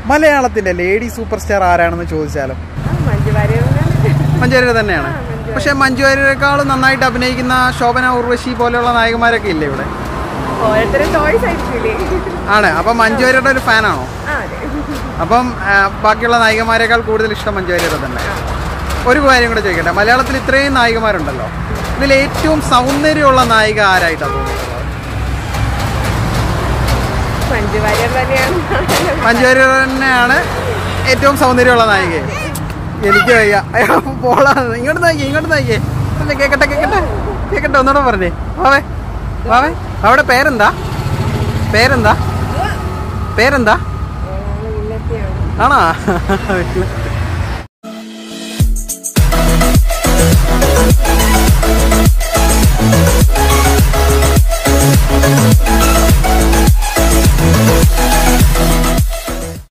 മലയാളത്തിന്റെ lady super star ആരാണെന്ന് ചോദിച്ചാലും ആ, മഞ്ജു വാര്യർ മഞ്ജു വാര്യർ തന്നെയാണ് പക്ഷെ മഞ്ജു വാര്യരെക്കാളും നന്നായിട്ട് അഭിനയിക്കുന്ന ശോഭന ഉർവശി പോലെയുള്ള നായകന്മാരൊക്കെ ഇല്ലേ ഇവിടെ ഓരോരുത്തരും ചോയ്സ് ആയിരിക്കില്ലേ ആണ് അപ്പം മഞ്ജു വാര്യരുടെ ഒരു ഫാനാണോ ആ അതെ അപ്പം ആ, ബാക്കിയുള്ള നായികമാരെക്കാൾ കൂടുതൽ ഇഷ്ടം മഞ്ജു വാര്യരെ തന്നെ ഒരു കാര്യം കൂടെ ചോദിക്കട്ടെ മലയാളത്തിൽ ഇത്രയും നായികമാരുണ്ടല്ലോ ഇതിൽ ഏറ്റവും സൗന്ദര്യമുള്ള നായിക ആരായിട്ടാണ് തോന്നിയിട്ടുള്ളത് മഞ്ജു വാര്യർ തന്നെയാണ് മഞ്ജു വാര്യർ തന്നെയാണ് ഏറ്റവും സൗന്ദര്യമുള്ള നായിക എനിക്ക് വയ്യ അയ്യോ, പോളാ ഇങ്ങോട്ട് നോക്കിയേ ഇങ്ങോട്ട് നോക്കിയേ അല്ല കേക്കട്ടെ കേക്കട്ടെ കേക്കട്ടെ ഒന്നുകൂടെ പറഞ്ഞേ വാവേ വാവേ അവിടെ പേരെന്താ പേരെന്താ പേരെന്താ വില്ലത്തിയാണ് ആണോ